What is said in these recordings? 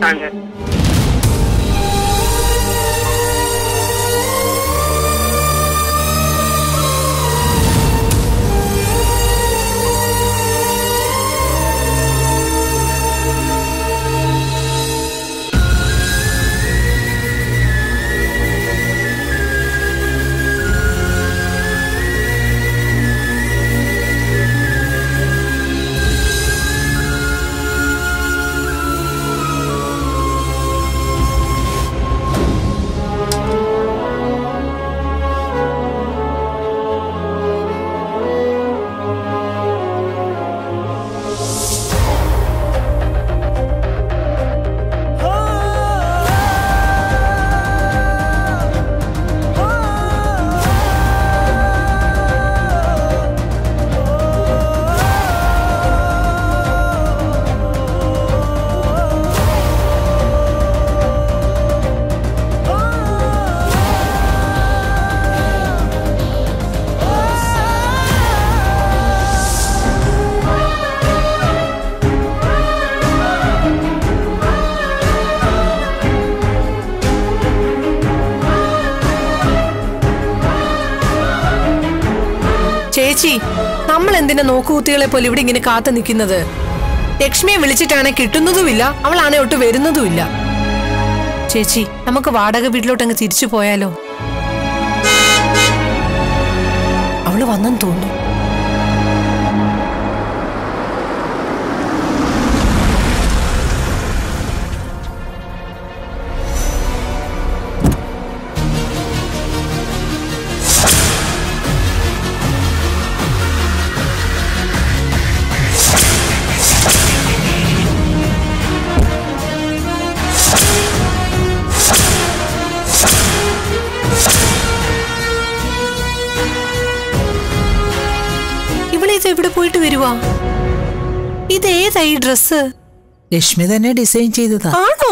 சொன்னாங்க ചേച്ചി നമ്മൾ എന്തിനാ നോക്കുകുത്തികളെ പോലെ ഇവിടെ ഇങ്ങനെ കാത്തു നിൽക്കുന്നത് ലക്ഷ്മിയെ വിളിച്ചിട്ടാണ് കിട്ടുന്നതുമില്ല അവളാണെ ഒട്ട് വരുന്നതുമില്ല ചേച്ചി നമുക്ക് വാടക വീട്ടിലോട്ട് അങ്ങ് തിരിച്ചു പോയാലോ അവള് വന്നെന്ന് തോന്നുന്നു ഇവളിത് എവിടെ പോയിട്ട് വരുവാ ഇതേതാ ഈ ഡ്രസ്സ് ലക്ഷ്മി തന്നെ ഡിസൈൻ ചെയ്തതാ ആണോ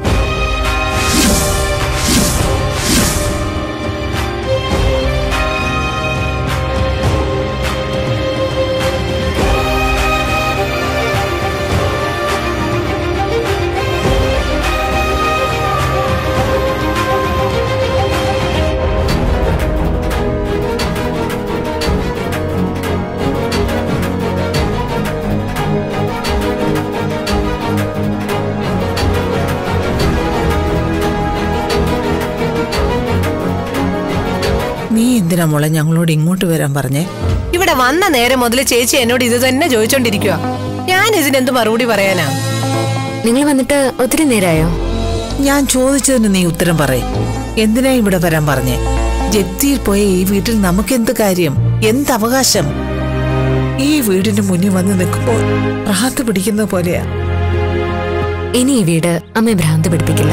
നീ എന്തിനാ മോളെ ഞങ്ങളോട് ഇങ്ങോട്ട് വരാൻ പറഞ്ഞേ ഇവിടെ വന്ന നേരം മുതൽ ചേച്ചി എന്നോട് ഇത് തന്നെ ചോദിച്ചോണ്ടിരിക്കുക ഞാൻ ഇതിനെന്ത് മറുപടി പറയാനാ നിങ്ങൾ വന്നിട്ട് ഒത്തിരി നേരമായോ ഞാൻ ചോദിച്ചതിന് നീ ഉത്തരം പറയേ എന്തിനാ ഇവിടെ വരാൻ പറഞ്ഞേ ജപ്തിയിൽ പോയ ഈ വീട്ടിൽ നമുക്ക് എന്ത് കാര്യം എന്ത് അവകാശം ഈ വീടിന് മുന്നിൽ വന്ന് നിൽക്കുമ്പോൾ റാത്ത് പിടിക്കുന്ന പോലെയാ ഇനി ഈ വീട് അമ്മ ഭ്രാന്ത് പിടിപ്പിക്കില്ല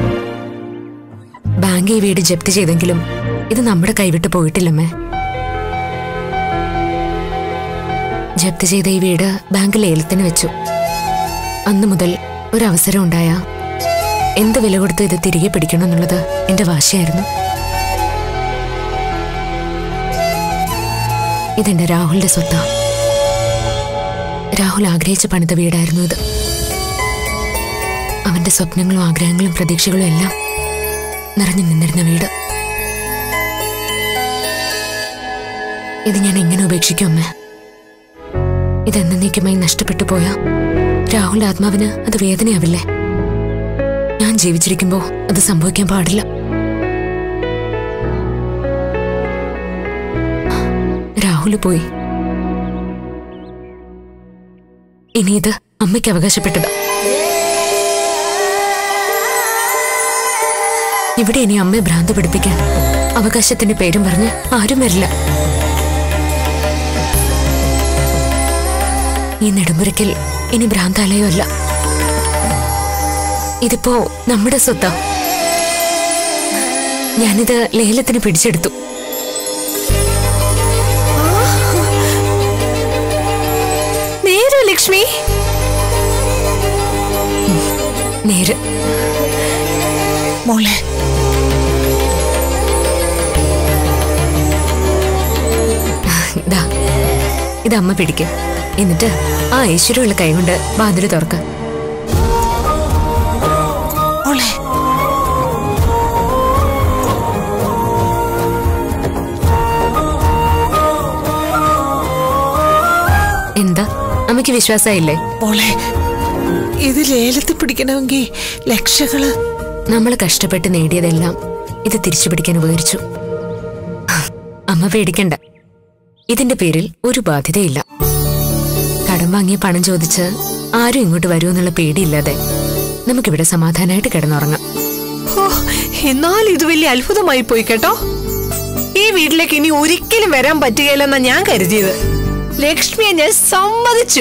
ബാങ്ക് ഈ വീട് ജപ്തി ചെയ്തെങ്കിലും ഇത് നമ്മുടെ കൈവിട്ട് പോയിട്ടില്ലമ്മേ ജപ്തി ചെയ്ത ഈ വീട് ബാങ്ക് ലേലത്തിന് വെച്ചു അന്ന് മുതൽ ഒരവസരം ഉണ്ടായ എന്ത് വില കൊടുത്ത് ഇത് തിരികെ പിടിക്കണം എന്നുള്ളത് എന്റെ വാശിയായിരുന്നു ഇതെന്റെ രാഹുലിന്റെ സ്വത്താ രാഹുൽ ആഗ്രഹിച്ച് പണിത വീടായിരുന്നു ഇത് അവന്റെ സ്വപ്നങ്ങളും ആഗ്രഹങ്ങളും പ്രതീക്ഷകളും എല്ലാം നിറഞ്ഞു നിന്നിരുന്ന വീട് ഇത് ഞാൻ എങ്ങനെ ഉപേക്ഷിക്കും അമ്മ ഇതെന്നേക്കുമായി നഷ്ടപ്പെട്ടു പോയാ രാഹുൽ ആത്മാവിന് അത് വേദനയാവില്ലേ ഞാൻ ജീവിച്ചിരിക്കുമ്പോ അത് സംഭവിക്കാൻ പാടില്ല രാഹുല് പോയി ഇനി ഇത് അമ്മയ്ക്ക് അവകാശപ്പെട്ടതാ ഇവിടെ ഇനി അമ്മയെ ഭ്രാന്ത് പിടിപ്പിക്കാൻ അവകാശത്തിന്റെ പേരും പറഞ്ഞ് ആരും വരില്ല ഈ നെടുമ്പുരയ്ക്കൽ ഇനി ഭ്രാന്താലയോ അല്ല ഇതിപ്പോ നമ്മുടെ സ്വത്താ ഞാനിത് ലേലത്തിന് പിടിച്ചെടുത്തു നേരോ ലക്ഷ്മി നേര് മോളെ ഇതാ ഇത് അമ്മ പിടിക്കും എന്നിട്ട് ആ ഐശ്വര്യമുള്ള കൈകൊണ്ട് വാതില് തുറക്ക എന്താ അമ്മയ്ക്ക് വിശ്വാസമായില്ലേ മോളെ ഇത് ലേലത്തിൽ പിടിക്കണമെങ്കിൽ ലക്ഷങ്ങള് നമ്മൾ കഷ്ടപ്പെട്ട് നേടിയതെല്ലാം ഇത് തിരിച്ചു പിടിക്കാൻ ഉപകരിച്ചു അമ്മ പേടിക്കണ്ട ഇതിന്റെ പേരിൽ ഒരു ബാധ്യതയില്ല കടം വാങ്ങിയ പണം ചോദിച്ച് ആരും ഇങ്ങോട്ട് വരുമെന്നുള്ള പേടിയില്ലാതെ നമുക്കിവിടെ സമാധാനമായിട്ട് കിടന്നുറങ്ങാം ഹോ, എന്നാൽ ഇത് വലിയ അത്ഭുതമായി പോയി കേട്ടോ ഈ വീട്ടിലേക്ക് ഇനി ഒരിക്കലും വരാൻ പറ്റുകയില്ലെന്നാ ഞാൻ കരുതിയത് ലക്ഷ്മിയെ ഞാൻ സമ്മതിച്ചു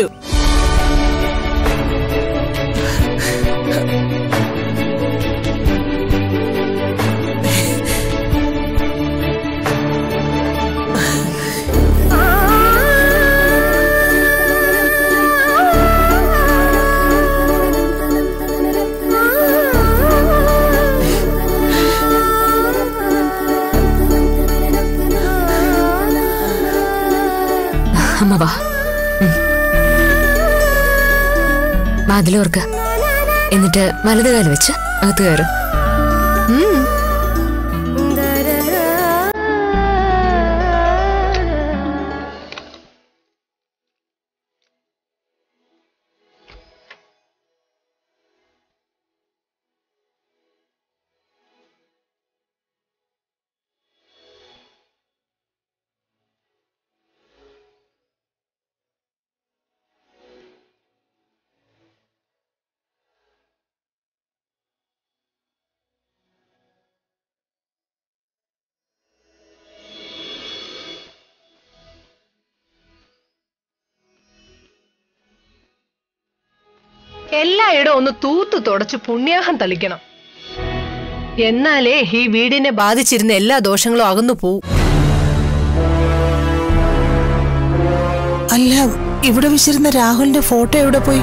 അമ്മ വാ ഉം. വാതിലോർക്ക എന്നിട്ട് വലതുകാല് വെച്ച് അകത്ത് കയറ് എല്ലായിടവും ഒന്ന് തൂത്തു തുടച്ച് പുണ്യാഹം തളിക്കണം എന്നാലേ ഈ വീടിനെ ബാധിച്ചിരുന്ന എല്ലാ ദോഷങ്ങളും അകന്നു പോവും അല്ല ഇവിടെ വെച്ചിരുന്ന രാഹുലിന്റെ ഫോട്ടോ എവിടെ പോയി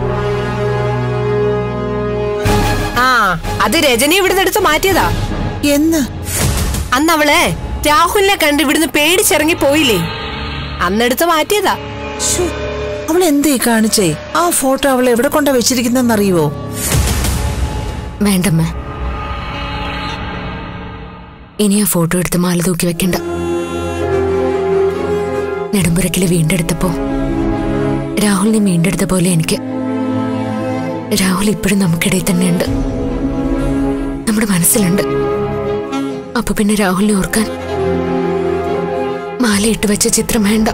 ആ അത് രജനി ഇവിടുന്ന് എടുത്ത് മാറ്റിയതാ എന്ന് അന്ന് അവളെ രാഹുലിനെ കണ്ട് ഇവിടുന്ന് പേടിച്ചിറങ്ങി പോയില്ലേ അന്നെടുത്ത് മാറ്റിയതാ ശ്ശോ, അവൾ എന്തേ കാണിച്ചേ ആ ഫോട്ടോ അവൾ എവിടെ കൊണ്ടാ വെച്ചിരിക്കുന്നെന്നറിയുവോ വേണ്ടമ്മ ഇനി ആ ഫോട്ടോ എടുത്ത് മാല തൂക്കി വെക്കണ്ട നെടുമ്പുരക്കില് വീണ്ടെടുത്തപ്പോ രാഹുലിനെ വീണ്ടെടുത്ത പോലെ എനിക്ക് രാഹുൽ ഇപ്പോഴും നമുക്കിടയിൽ തന്നെയുണ്ട് നമ്മുടെ മനസ്സിലുണ്ട് അപ്പൊ പിന്നെ രാഹുലിനെ ഓർക്കാൻ മാലയിട്ട് വെച്ച ചിത്രം വേണ്ട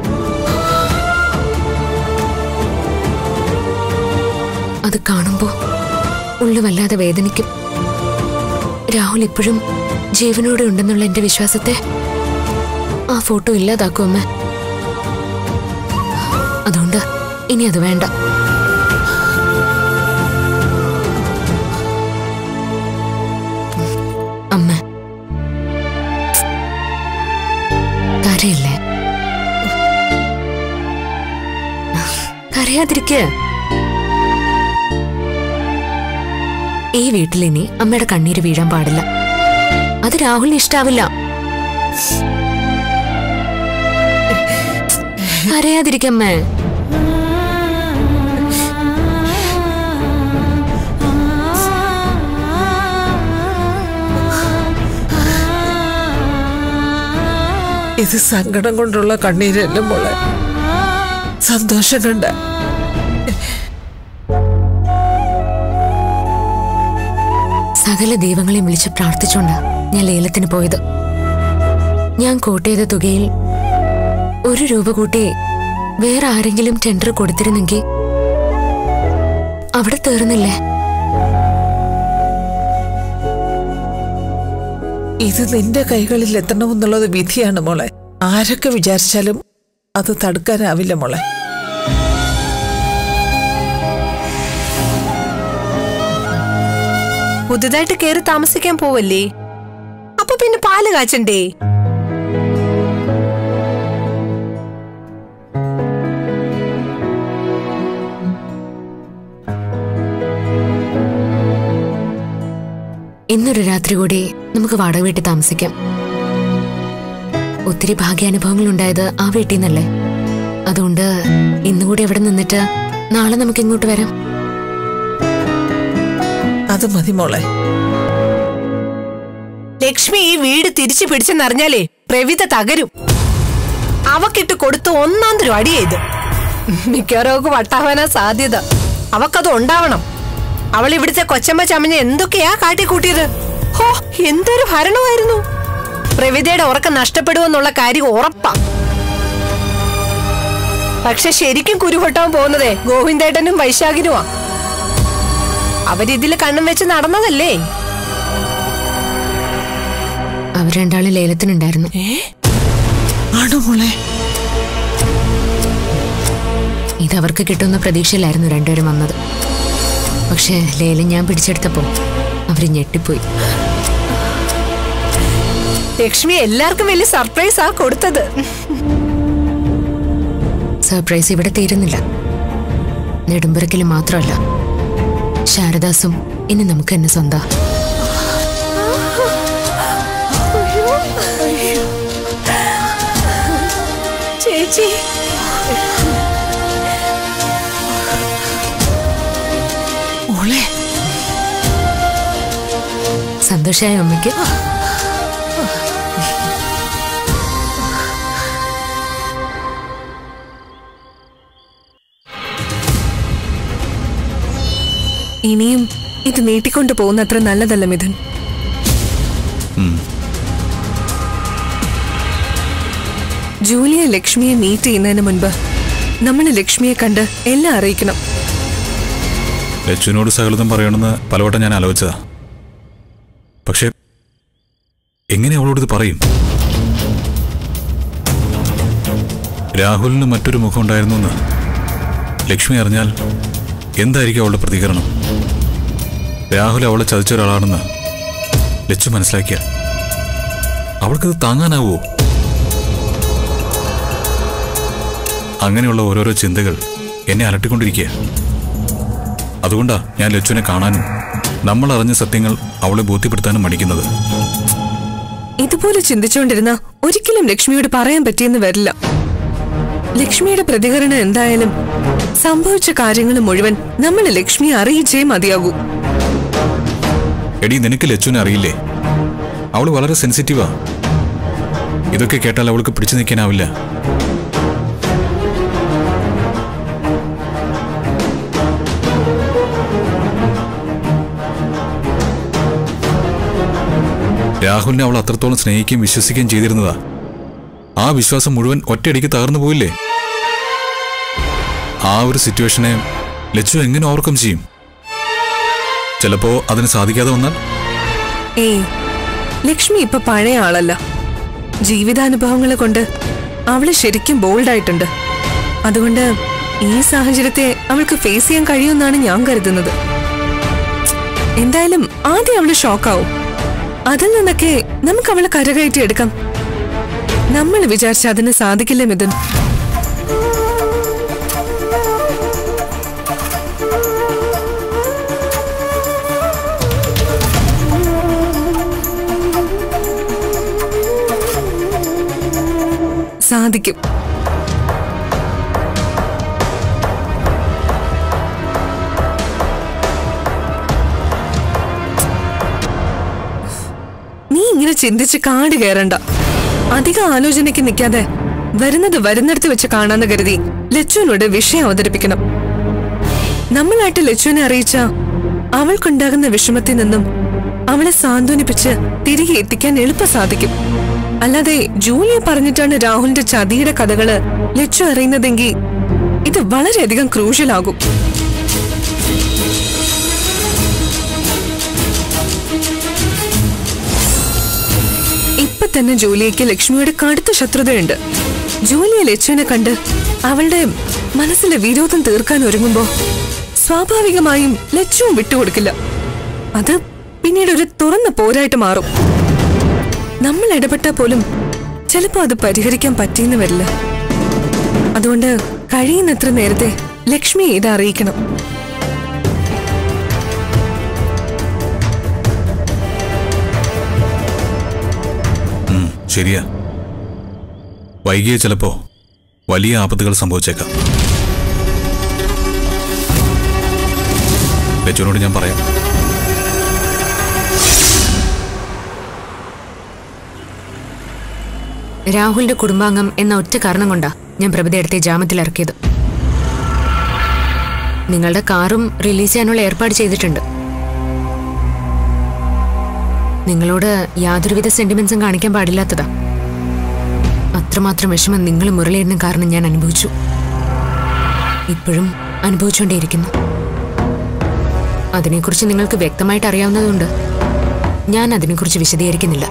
അത് കാണുമ്പോ ഉള്ളു വല്ലാതെ വേദനിക്കും രാഹുൽ ഇപ്പോഴും ജീവനോടെ ഉണ്ടെന്നുള്ള എന്റെ വിശ്വാസത്തെ ആ ഫോട്ടോ ഇല്ലാതാക്കും അമ്മ അതുകൊണ്ട് ഇനി അത് വേണ്ട അമ്മ കരയില്ലേ കരയാതിരിക്കുക ഈ വീട്ടിൽ ഇനി അമ്മയുടെ കണ്ണീര് വീഴാൻ പാടില്ല അത് രാഹുലിന് ഇഷ്ടാവില്ല അറിയാതിരിക്കമ്മേ ഇത് സങ്കടം കൊണ്ടുള്ള കണ്ണീരല്ല മോളെ സന്തോഷം കണ്ട സകല ദൈവങ്ങളെയും വിളിച്ച് പ്രാർത്ഥിച്ചുകൊണ്ട് ഞാൻ ലേലത്തിന് പോയത് ഞാൻ കോട്ട് ചെയ്ത തുകയിൽ ഒരു രൂപ കൂട്ടി വേറെ ആരെങ്കിലും ടെൻഡർ കൊടുത്തിരുന്നെങ്കിൽ അവിടെ തീർന്നില്ലേ ഇത് നിന്റെ കൈകളിൽ എത്തണമെന്നുള്ളത് വിധിയാണ് മോളെ ആരൊക്കെ വിചാരിച്ചാലും അത് തടുക്കാനാവില്ല മോളെ പുതുതായിട്ട് കയറി താമസിക്കാൻ പോവല്ലേ അപ്പൊ പിന്നെ പാല് കാച്ചണ്ടേ ഇന്നൊരു രാത്രി കൂടി നമുക്ക് വാടക വീട്ടിൽ താമസിക്കാം ഒത്തിരി ഭാഗ്യാനുഭവങ്ങൾ ഉണ്ടായത് ആ വീട്ടിൽ നിന്നല്ലേ അതുകൊണ്ട് ഇന്നുകൂടി അവിടെ നിന്നിട്ട് നാളെ നമുക്ക് ഇങ്ങോട്ട് വരാം അത് മതി മോളെ ലക്ഷ്മി ഈ വീട് തിരിച്ചു പിടിച്ചെന്നറിഞ്ഞാലേ പ്രവിത തകരും അവക്കിട്ട് കൊടുത്ത് ഒന്നാം തരം അടിയത് മിക്കവാറും അവൾക്ക് വട്ടാവാനാ സാധ്യത അവക്കത് ഉണ്ടാവണം അവൾ ഇവിടുത്തെ കൊച്ചമ്മ ചമഞ്ഞ എന്തൊക്കെയാ കാട്ടിക്കൂട്ടിയത് ഹോ എന്തൊരു ഭരണമായിരുന്നു പ്രവിതയുടെ ഉറക്കം നഷ്ടപ്പെടുമെന്നുള്ള കാര്യം ഉറപ്പാ പക്ഷെ ശരിക്കും കുരുപൊട്ടാൻ പോകുന്നതേ ഗോവിന്ദേട്ടനും വൈശാഖിനുമാ അവരിതിൽ കണ്ണും വെച്ച് നടന്നതല്ലേ അവർ രണ്ടാളും ലേലത്തിനുണ്ടായിരുന്നു ആണോ മോളെ ഇത് അവർക്ക് കിട്ടുന്ന പ്രതീക്ഷയിലായിരുന്നു രണ്ടുപേരും വന്നത് പക്ഷേ ലേലം ഞാൻ പിടിച്ചെടുത്തപ്പോൾ അവർ ഞെട്ടിപ്പോയി ലക്ഷ്മി എല്ലാവർക്കും വലിയ സർപ്രൈസാ കൊടുത്തത് സർപ്രൈസ് ഇവിടെ തീരുന്നില്ല നെടുമ്പുരക്കിൽ മാത്രമല്ല ശാരദാസും ഇനി നമുക്ക് തന്നെ സ്വന്തം ചേച്ചി മോളെ സന്തോഷമായ അമ്മയ്ക്ക് ഇനിയും ഇത് നീട്ടിക്കൊണ്ടു പോകുന്നത്ര നല്ലതല്ല മിഥുൻ ജൂലിയ ലക്ഷ്മിയെ മീറ്റ് ചെയ്യുന്നതിന് മുൻപ് നമ്മൾ ലക്ഷ്മിയെ കണ്ട് എല്ലാം അറിയിക്കണം ലച്ചുവിനോട് സകലതും പറയണമെന്ന് പലവട്ടം ഞാൻ ആലോചിച്ചതാ പക്ഷെ എങ്ങനെ അവളോട് ഇത് പറയും രാഹുലിന് മറ്റൊരു മുഖം ഉണ്ടായിരുന്നു എന്ന് ലക്ഷ്മി അറിഞ്ഞാൽ എന്തായിരിക്കും അവളുടെ പ്രതികരണം രാഹുൽ അവളെ ചതിച്ച ഒരാളാണെന്ന് ലച്ചു മനസ്സിലാക്കിയ അവൾക്കത് താങ്ങാനാവോ അങ്ങനെയുള്ള ഓരോരോ ചിന്തകൾ എന്നെ അലട്ടിക്കൊണ്ടിരിക്കുക അതുകൊണ്ടാ ഞാൻ ലച്ചുവിനെ കാണാനും നമ്മൾ അറിഞ്ഞ സത്യങ്ങൾ അവളെ ബോധ്യപ്പെടുത്താനും മടിക്കുന്നത് ഇതുപോലെ ചിന്തിച്ചുകൊണ്ടിരുന്ന ഒരിക്കലും ലക്ഷ്മിയോട് പറയാൻ പറ്റിയെന്ന് വരില്ല ലക്ഷ്മിയുടെ പ്രതികരണം എന്തായാലും സംഭവിച്ച കാര്യങ്ങൾ മുഴുവൻ നമ്മൾ ലക്ഷ്മിയെ അറിയിച്ചേ മതിയാകൂ എടി നിനക്ക് ലച്ചുവിനെ അറിയില്ലേ അവൾ വളരെ സെൻസിറ്റീവാ ഇതൊക്കെ കേട്ടാൽ അവൾക്ക് പിടിച്ചു നിൽക്കാനാവില്ല രാഹുലിനെ അവൾ അത്രത്തോളം സ്നേഹിക്കുകയും വിശ്വസിക്കുകയും ചെയ്തിരുന്നതാ ആ വിശ്വാസം മുഴുവൻ ഒറ്റയടിക്ക് തകർന്നു പോയില്ലേ ആ ഒരു സിറ്റുവേഷനെ ലച്ചു എങ്ങനെ ഓവർകം ചെയ്യും ചിലപ്പോ അതിന് സാധിക്കാതെ വന്നാൽ ഏയ് ലക്ഷ്മി ഇപ്പൊ പഴയ ആളല്ല ജീവിതാനുഭവങ്ങളെ കൊണ്ട് അവള് ശരിക്കും ബോൾഡായിട്ടുണ്ട് അതുകൊണ്ട് ഈ സാഹചര്യത്തെ അവൾക്ക് ഫേസ് ചെയ്യാൻ കഴിയുമെന്നാണ് ഞാൻ കരുതുന്നത് എന്തായാലും ആദ്യം അവള് ഷോക്കാവും അതിൽ നിന്നൊക്കെ നമുക്ക് അവളെ കരകയറ്റി എടുക്കാം നമ്മൾ വിചാരിച്ച അതിന് സാധിക്കില്ല മിഥുൻ സാധിക്കും നീ ഇങ്ങനെ ചിന്തിച്ച് കാട് കയറണ്ട അധികം ആലോചനയ്ക്ക് നിൽക്കാതെ വരുന്നത് വരുന്നിടത്ത് വെച്ച് കാണാന്ന് കരുതി ലച്ചുവിനോട് വിഷയം അവതരിപ്പിക്കണം നമ്മളായിട്ട് ലച്ചുവിനെ അറിയിച്ച അവൾക്കുണ്ടാകുന്ന വിഷമത്തിൽ നിന്നും അവളെ സാന്ത്വനിപ്പിച്ച് തിരികെ എത്തിക്കാൻ എളുപ്പം സാധിക്കും അല്ലാതെ ജൂലിയ പറഞ്ഞിട്ടാണ് രാഹുലിന്റെ ചതിയുടെ കഥകള് ലച്ചു അറിയുന്നതെങ്കിൽ ഇത് വളരെയധികം ക്രൂഷ്യലാകും ഇപ്പൊ തന്നെ ജൂലിയയ്ക്ക് ലക്ഷ്മിയുടെ കടുത്ത ശത്രുതയുണ്ട് ജൂലിയ ലച്ചുവിനെ കണ്ട് അവളുടെ മനസ്സിലെ വിരോധം തീർക്കാൻ ഒരുങ്ങുമ്പോ സ്വാഭാവികമായും ലച്ചുവും വിട്ടുകൊടുക്കില്ല അത് പിന്നീട് ഒരു തുറന്ന പോരായിട്ട് മാറും നമ്മൾ ഇടപെട്ടാൽ പോലും ചിലപ്പോ അത് പരിഹരിക്കാൻ പറ്റിയെന്ന് വരില്ല അതുകൊണ്ട് കഴിയുന്നത്ര നേരത്തെ ലക്ഷ്മിയെ ഇത് അറിയിക്കണം ഉം, ശരിയാ വൈകിയ ചിലപ്പോ വലിയ ആപത്തുകൾ സംഭവിച്ചേക്കാം ലച്ചുവിനോട് ഞാൻ പറയാം രാഹുലിന്റെ കുടുംബാംഗം എന്ന ഒറ്റ കാരണം കൊണ്ടാ ഞാൻ പ്രഭുതയെടുത്തെ ജാമത്തിൽ ഇറക്കിയത് നിങ്ങളുടെ കാറും റിലീസ് ചെയ്യാനുള്ള ഏർപ്പാട് ചെയ്തിട്ടുണ്ട് നിങ്ങളോട് യാതൊരുവിധ സെന്റിമെന്റ്സും കാണിക്കാൻ പാടില്ലാത്തതാ അത്രമാത്രം വിഷമം നിങ്ങൾ മുരളിയേട്ടനും കാരണം ഞാൻ അനുഭവിച്ചു ഇപ്പോഴും അനുഭവിച്ചുകൊണ്ടേയിരിക്കുന്നു അതിനെക്കുറിച്ച് നിങ്ങൾക്ക് വ്യക്തമായിട്ട് അറിയാവുന്നതുകൊണ്ട് ഞാൻ അതിനെക്കുറിച്ച് വിശദീകരിക്കുന്നില്ല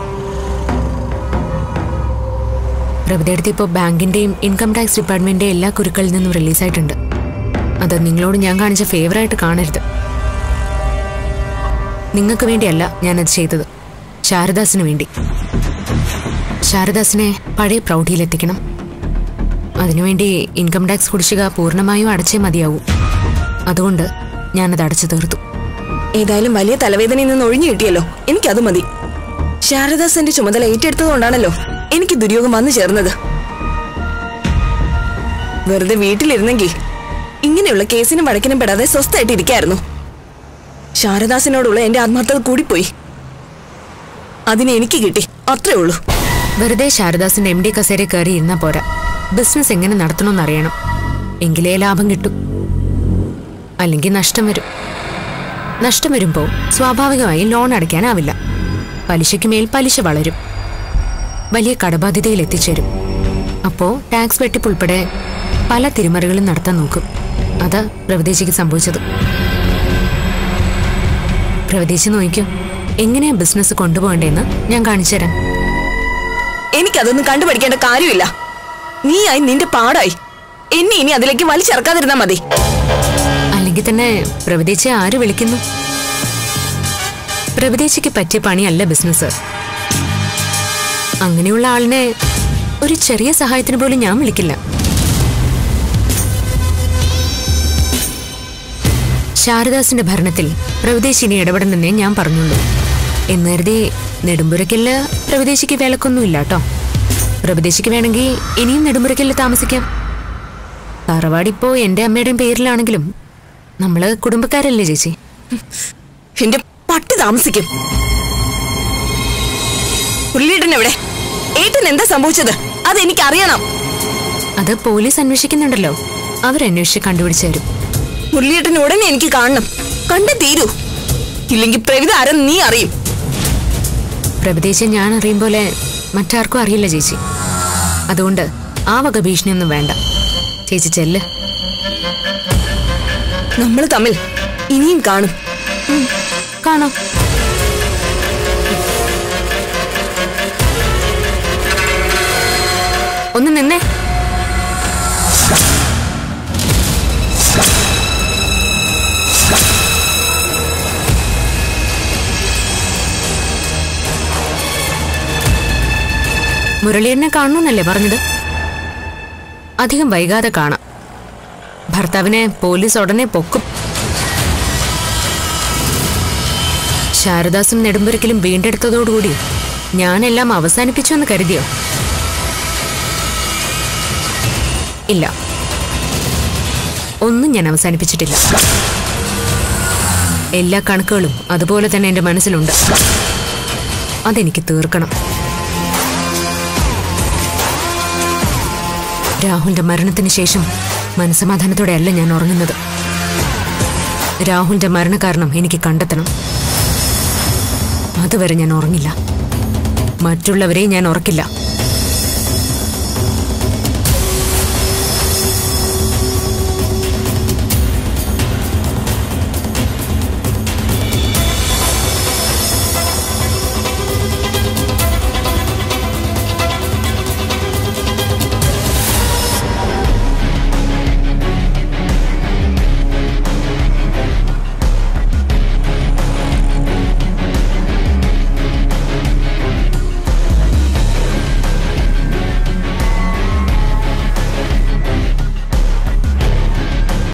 പ്രഭുദേടത്ത് ഇപ്പോൾ ബാങ്കിന്റെയും ഇൻകം ടാക്സ് ഡിപ്പാർട്ട്മെന്റിന്റെയും എല്ലാ കുരുക്കളിൽ നിന്നും റിലീസായിട്ടുണ്ട് അത് നിങ്ങളോട് ഞാൻ കാണിച്ച ഫേവറായിട്ട് കാണരുത് നിങ്ങൾക്ക് വേണ്ടിയല്ല ഞാനത് ചെയ്തത് ശാരദാസിന് വേണ്ടി ശാരദാസിനെ പഴയ പ്രൗഢിയിലെത്തിക്കണം അതിനുവേണ്ടി ഇൻകം ടാക്സ് കുടിശ്ശിക പൂർണ്ണമായും അടച്ചേ മതിയാവൂ അതുകൊണ്ട് ഞാനത് അടച്ചു തീർത്തു ഏതായാലും വലിയ തലവേദനയിൽ നിന്ന് ഒഴിഞ്ഞു കിട്ടിയല്ലോ എനിക്കത് മതി ശാരദാസന്റെ ചുമതല ഏറ്റെടുത്തതുകൊണ്ടാണല്ലോ എനിക്ക് ദുര്യോഗം വന്നു ചേർന്നത് വെറുതെ വീട്ടിലിരുന്നെങ്കിൽ ഇങ്ങനെയുള്ള കേസിനും വഴക്കിനും പെടാതെ സ്വസ്ഥമായിട്ട് ഇരിക്കായിരുന്നു ശാരദാസിനോടുള്ള എന്റെ ആത്മാർത്ഥത കൂടിപ്പോയി അതിന് എനിക്ക് കിട്ടി അത്രേ ഉള്ളൂ വെറുതെ ശാരദാസിന്റെ എം ഡി കസേര കയറി ഇരുന്നാ പോരാ ബിസിനസ് എങ്ങനെ നടത്തണമെന്നറിയണം എങ്കിലേ ലാഭം കിട്ടും അല്ലെങ്കിൽ നഷ്ടം വരും നഷ്ടം വരുമ്പോൾ സ്വാഭാവികമായി ലോൺ അടയ്ക്കാനാവില്ല പലിശയ്ക്ക് മേൽ പലിശ വളരും വലിയ കടബാധ്യതയിൽ എത്തിച്ചേരും അപ്പോ ടാക്സ് വെട്ടിപ്പ് ഉൾപ്പെടെ പല തിരിമറികളും നടത്താൻ നോക്കും അതാ പ്രവദേശിക്ക് സംഭവിച്ചത് പ്രവദേശി നോക്കിയോ എങ്ങനെയാ ബിസിനസ് കൊണ്ടുപോകണ്ടേന്ന് ഞാൻ കാണിച്ചു തരാം എനിക്കതൊന്നും കണ്ടുപഠിക്കേണ്ട കാര്യമില്ല നീയായി നിന്റെ പാടായി എന്നെ ഇനി അതിലേക്ക് വലിച്ചിറക്കാതിരുന്നാ മതി അല്ലെങ്കിൽ തന്നെ പ്രവദേശിയെ ആര് വിളിക്കുന്നു പ്രവദേശിക്ക് പറ്റിയ പണിയല്ല ബിസിനസ് അങ്ങനെയുള്ള ആളിനെ ഒരു ചെറിയ സഹായത്തിന് പോലും ഞാൻ വിളിക്കില്ല ശാരദാസിന്റെ ഭരണത്തിൽ പ്രവദേശി ഇനി ഇടപെടണമെന്നേ ഞാൻ പറഞ്ഞുള്ളൂ എന്ന് കരുതി നെടുമ്പുരക്കല് പ്രവദേശിക്ക് വിലക്കൊന്നുമില്ല കേട്ടോ പ്രവദേശിക്ക് വേണമെങ്കിൽ ഇനിയും നെടുമ്പുരക്കല് താമസിക്കാം തറവാടിപ്പോ എന്റെ അമ്മയുടെയും പേരിലാണെങ്കിലും നമ്മള് കുടുംബക്കാരല്ലേ ചേച്ചി എന്റെ പട്ടി താമസിക്കും ഉരുളിയേട്ടൻ എവിടെ ഏട്ടൻ എന്താ സംഭവിച്ചത് അതെനിക്ക് അറിയണം അത് പോലീസ് അന്വേഷിക്കുന്നുണ്ടല്ലോ അവരന്വേഷിച്ച് കണ്ടുപിടിച്ചു തരും മുരളിയേട്ടൻ ഉടനെ എനിക്ക് കാണണം കണ്ടേ തീരൂ ഇല്ലെങ്കിൽ പ്രവിത ആരെന്ന് നീ അറിയും പ്രഭദേശം ഞാൻ അറിയും പോലെ മറ്റാർക്കും അറിയില്ല ചേച്ചി അതുകൊണ്ട് ആ വക ഭീഷണിയൊന്നും വേണ്ട ചേച്ചി ചെല്ല് നമ്മൾ തമ്മിൽ ഇനിയും കാണും കാണാം ഒന്ന് നിന്നേ മുരളീയനെ കാണണമെന്നല്ലേ പറഞ്ഞത് അധികം വൈകാതെ കാണാം ഭർത്താവിനെ പോലീസ് ഉടനെ പൊക്കും ശാരദാസും നെടുമ്പുരക്കലും വീണ്ടെടുത്തതോടുകൂടി ഞാനെല്ലാം അവസാനിപ്പിച്ചു എന്ന് കരുതിയോ ഇല്ല ഒന്നും ഞാൻ അവസാനിപ്പിച്ചിട്ടില്ല എല്ലാ കണക്കുകളും അതുപോലെ തന്നെ എന്റെ മനസ്സിലുണ്ട് അതെനിക്ക് തീർക്കണം രാഹുലിന്റെ മരണത്തിന് ശേഷം മനസമാധാനത്തോടെയല്ല ഞാൻ ഉറങ്ങുന്നത് രാഹുലിന്റെ മരണകാരണം എനിക്ക് കണ്ടെത്തണം അതുവരെ ഞാൻ ഉറങ്ങില്ല മറ്റുള്ളവരെ ഞാൻ ഉറക്കില്ല